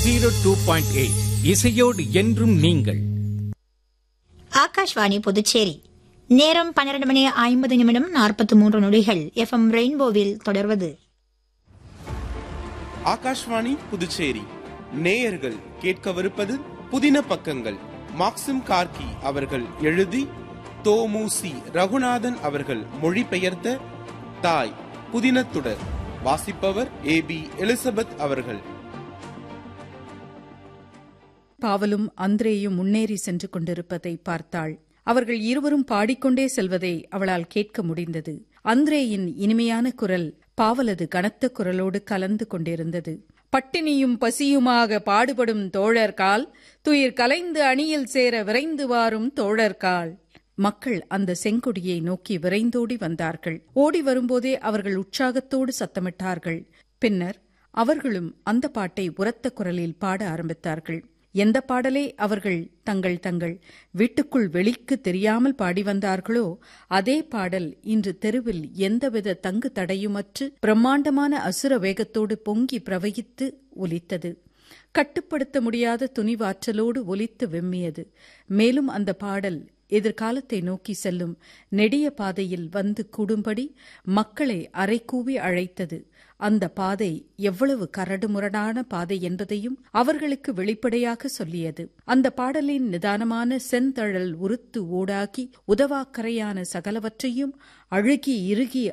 zero two point eight இசையோடு என்றும் நீங்கள் ஆகாஷ்வாணி புதுச்சேரி நேரம் பன்னிரண்டு மணி ஐம்பது நிமிடம் நாற்பத்தி மூன்று நொடிகள் எஃப்எம் ரெயின்போவில் தொடர்வது ஆகாஷ்வாணி புதுச்சேரி நேயர்கள் கேட்கவிருப்பது புதின பக்கங்கள் மாக்சிம் கார்கி அவர்கள் எழுதி தோமுசி ரகுநாதன் அவர்கள் மொழிபெயர்த்த தாய் புதினத்துடர் வாசிப்பவர் ஏ பி எலிசபெத் அவர்கள் பாவலும் அந்திரேயும் முன்னேறி சென்று கொண்டிருப்பதை பார்த்தாள் அவர்கள் இருவரும் பாடிக்கொண்டே செல்வதை அவளால் கேட்க முடிந்தது அந்திரேயின் இனிமையான குரல் பாவலது கனத்த குரலோடு கலந்து கொண்டிருந்தது பட்டினியும் பசியுமாக பாடுபடும் தோழர்கால் துயிர் கலைந்து அணியில் சேர விரைந்து வாரும் தோழர்கால் மக்கள் அந்த செங்கொடியை நோக்கி விரைந்தோடி வந்தார்கள் ஓடி வரும்போதே அவர்கள் உற்சாகத்தோடு சத்தமிட்டார்கள் பின்னர் அவர்களும் அந்த பாட்டை உரத்த குரலில் பாட ஆரம்பித்தார்கள் எந்த பாடலை அவர்கள் தங்கள் தங்கள் வீட்டுக்குள் வெளிக்கு தெரியாமல் பாடி வந்தார்களோ அதே பாடல் இன்று தெருவில் எந்தவித தங்கு தடையுமற்று பிரம்மாண்டமான அசுர வேகத்தோடு பொங்கி பிரவகித்து ஒலித்தது கட்டுப்படுத்த முடியாத துணிவாற்றலோடு ஒலித்து வெம்மியது மேலும் அந்த பாடல் எதிர்காலத்தை நோக்கி செல்லும் நெடிய பாதையில் வந்து கூடும்படி மக்களை அரைக்கூவி அழைத்தது அந்த பாதை எவ்வளவு கரடுமுரடான பாதை என்பதையும் அவர்களுக்கு வெளிப்படையாக சொல்லியது அந்த பாடலின் நிதானமான செந்தழல் உருத்து ஊடாகி உதவாக்கரையான சகலவற்றையும் அழுகி இறுகி